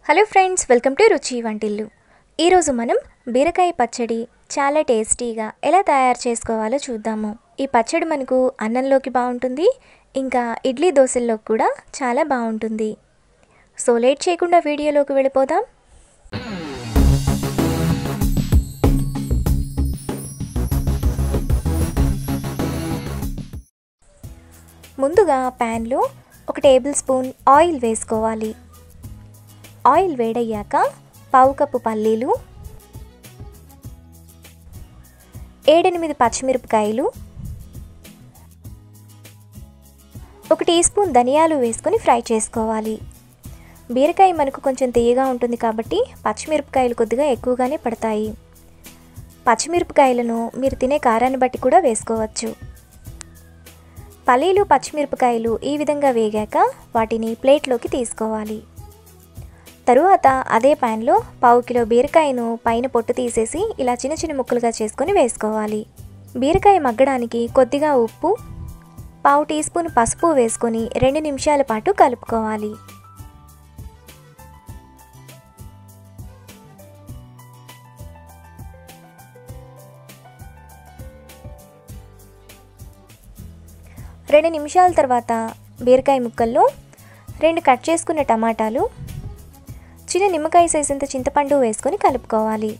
hello friends welcome to రుచి వంటిల్లు ఈరోజు మనం బీరకాయ పచ్చడి చాలా టేస్టీగా ఎలా తయారు చేసుకోవాలో చూద్దాము ఈ పచ్చడి మనకు అన్నంలోకి బాగుంటుంది ఇంకా ఇడ్లీ దోశల్లోకి కూడా చాలా బాగుంటుంది సో లేట్ చేయకుండా వీడియోలోకి వెళ్ళిపోదాం ముందుగా ప్యాన్లో ఒక టేబుల్ స్పూన్ ఆయిల్ వేసుకోవాలి ఆయిల్ వేడయ్యాక పావు కప్పు పల్లీలు ఏడెనిమిది పచ్చిమిరపకాయలు ఒక టీ స్పూన్ ధనియాలు వేసుకొని ఫ్రై చేసుకోవాలి బీరకాయ మనకు కొంచెం తీయగా ఉంటుంది కాబట్టి పచ్చిమిరపకాయలు కొద్దిగా ఎక్కువగానే పడతాయి పచ్చిమిరపకాయలను మీరు తినే కారాన్ని బట్టి కూడా వేసుకోవచ్చు పల్లీలు పచ్చిమిరపకాయలు ఈ విధంగా వేగాక వాటిని ప్లేట్లోకి తీసుకోవాలి తరువాత అదే ప్యాన్లో పావు కిలో బీరకాయను పైన పొట్టు తీసేసి ఇలా చిన్న చిన్న ముక్కలుగా చేసుకొని వేసుకోవాలి బీరకాయ మగ్గడానికి కొద్దిగా ఉప్పు పావు టీ స్పూన్ పసుపు వేసుకొని రెండు నిమిషాల పాటు కలుపుకోవాలి రెండు నిమిషాల తర్వాత బీరకాయ ముక్కల్లో రెండు కట్ చేసుకున్న టమాటాలు చిన్న నిమ్మకాయ సైజంత చింతపండు వేసుకొని కలుపుకోవాలి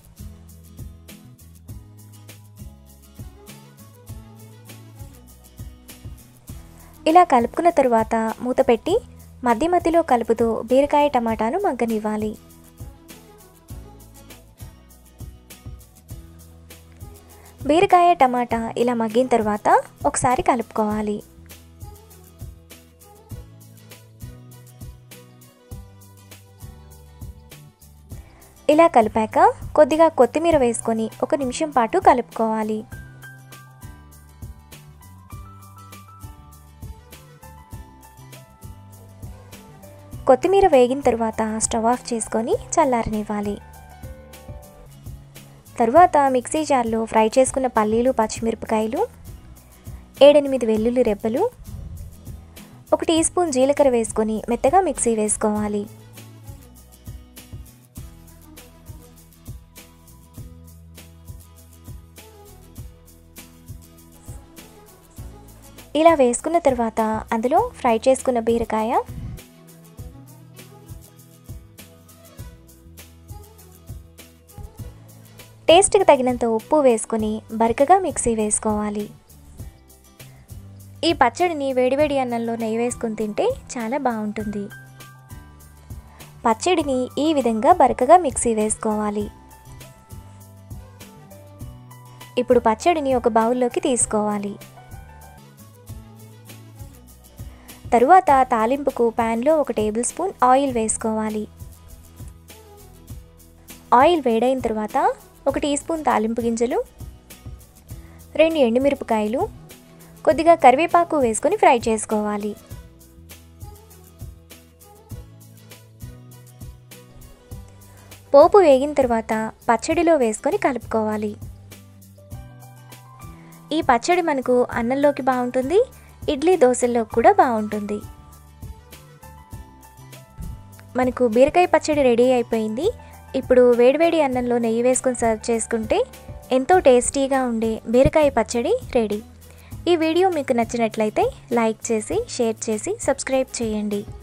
ఇలా కలుపుకున్న తరువాత మూత పెట్టి మధ్య మధ్యలో కలుపుతూ బీరకాయ టమాటాను మగ్గనివ్వాలి బీరకాయ టమాటా ఇలా మగ్గిన తర్వాత ఒకసారి కలుపుకోవాలి ఇలా కలిపాక కొద్దిగా కొత్తిమీర వేసుకొని ఒక నిమిషం పాటు కలుపుకోవాలి కొత్తిమీర వేగిన తర్వాత స్టవ్ ఆఫ్ చేసుకొని చల్లారనివ్వాలి తరువాత మిక్సీ జార్లో ఫ్రై చేసుకున్న పల్లీలు పచ్చిమిరపకాయలు ఏడెనిమిది వెల్లుల్లి రెబ్బలు ఒక టీ స్పూన్ జీలకర్ర వేసుకొని మెత్తగా మిక్సీ వేసుకోవాలి ఇలా వేసుకున్న తర్వాత అందులో ఫ్రై చేసుకున్న బీరకాయ టేస్ట్కి తగినంత ఉప్పు వేసుకొని బరకగా మిక్సీ వేసుకోవాలి ఈ పచ్చడిని వేడివేడి అన్నంలో నెయ్యి వేసుకుని తింటే చాలా బాగుంటుంది పచ్చడిని ఈ విధంగా బరకగా మిక్సీ వేసుకోవాలి ఇప్పుడు పచ్చడిని ఒక బౌల్లోకి తీసుకోవాలి తరువాత తాలింపుకు ప్యాన్లో ఒక టేబుల్ స్పూన్ ఆయిల్ వేసుకోవాలి ఆయిల్ వేడైన తర్వాత ఒక టీ స్పూన్ తాలింపు గింజలు రెండు ఎండుమిరపకాయలు కొద్దిగా కరివేపాకు వేసుకొని ఫ్రై చేసుకోవాలి పోపు వేగిన తర్వాత పచ్చడిలో వేసుకొని కలుపుకోవాలి ఈ పచ్చడి మనకు అన్నంలోకి బాగుంటుంది ఇడ్లీ దోశల్లో కూడా బాగుంటుంది మనకు బీరకాయ పచ్చడి రెడీ అయిపోయింది ఇప్పుడు వేడివేడి అన్నంలో నెయ్యి వేసుకొని సర్వ్ చేసుకుంటే ఎంతో టేస్టీగా ఉండే బీరకాయ పచ్చడి రెడీ ఈ వీడియో మీకు నచ్చినట్లయితే లైక్ చేసి షేర్ చేసి సబ్స్క్రైబ్ చేయండి